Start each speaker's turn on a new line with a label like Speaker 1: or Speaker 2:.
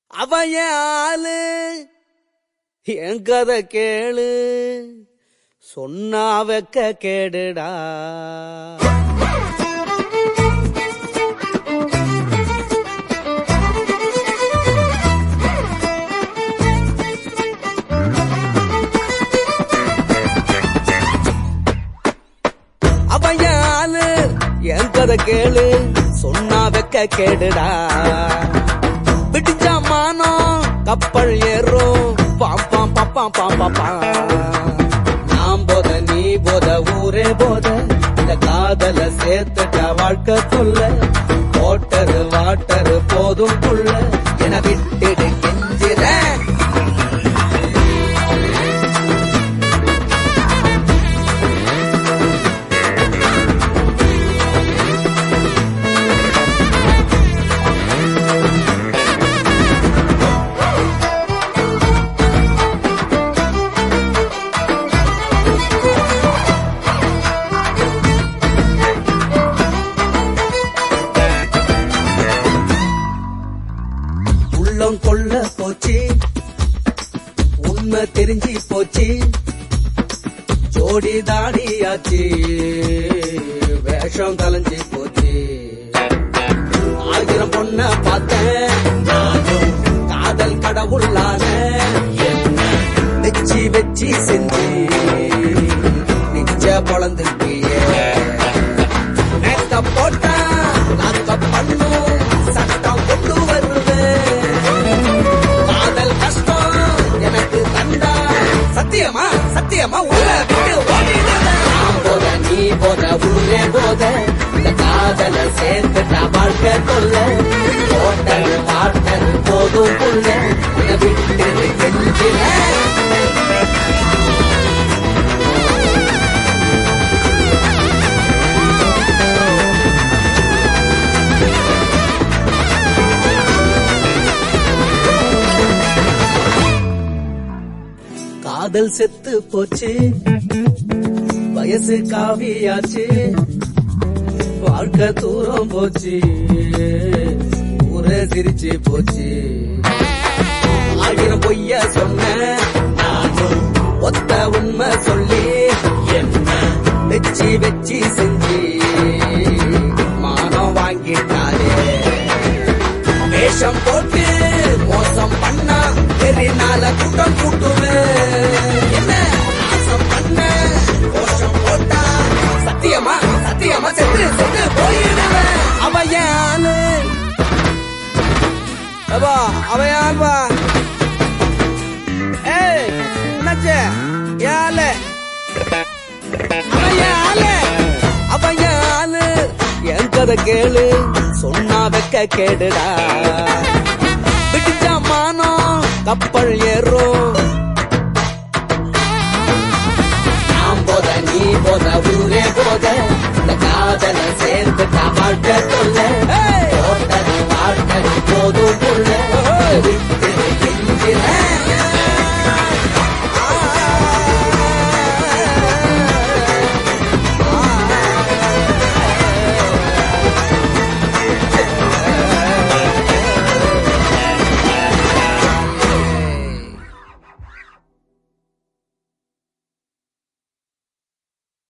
Speaker 1: அவன் என் ஆளு என் கதை கேளு சொன்னா வெக்க கேடுடா அவன் என் ஆளு என் கதை கேளு சொன்னா வெக்க கேடுடா விடிஞ்சா மானம் கப்பல் ஏறும் பாம் பாம் பாம் பாம் பாம் பாம் பாம் நான் போத நீ போத ஊரே போத இந்த காதல சேர்த்துட்ட வாழ்க்கை சொல்ல ஓட்டரு வாட்டரு போதும் புள்ள என விட்டுடு கெஞ்சிறேன் உள்ளம் கொள்ள போச்சு உண்மை தெரிஞ்சு போச்சு ஜோடி தாடியாச்சு வேஷம் கலைஞ்சு போச்சு ஆயிரம் பொண்ண பார்த்தேன் நானும் காதல் கடவுளான வெச்சி வெச்சி செஞ்சு நிச்ச பொழந்துட்டியே மேக்கப் போட்டா லாக்கப் பண்ணும் சட்டம் கொண்டு வருவேன் காதல் கஷ்டம் எனக்கு தந்தா சத்தியமா சத்தியமா உள்ள விட்டு ஓடிடுவேன் நான் போத நீ போத ஊரே போத இந்த காதல சேர்த்துட்டா வாழ்க்கை கொள்ள ஓட்டல் வாட்டல் போதும் புள்ள உன்னை விட்டு கெஞ்சினேன் காதல் செத்து போச்சு வயசு காவியாச்சு வாழ்க்கை தூரம் போச்சு ஊரே சிரிச்சு போச்சு ஆயிரம் பொய்ய சொன்ன நானும் ஒத்த உண்மை சொல்லி என்ன வெச்சி வெச்சி செஞ்சு மானம் வாங்கிட்டாரே வேஷம் போட்டு மோசம் பண்ணா பெரியனால கூட்டம் கூட்டுவேன் என்ன நாசம் பண்ண கோஷம் போட்டா சத்தியமா சத்தியமா செத்து செத்து போயிடுவேன் அவ என் ஆளு அப்பா அவ என் ஆள்வா ஏய் என்னாச்சு என் ஆளு அவ என் ஆளு அவ என் ஆளு என் கதை கேளு சொன்னா வெக்க கேடுடா விடிஞ்சா மானம் கப்பல் ஏறும் நான் போத நீ போத ஊரே போத இந்த காதல சேர்த்து வாழ்க்கை சொல்ல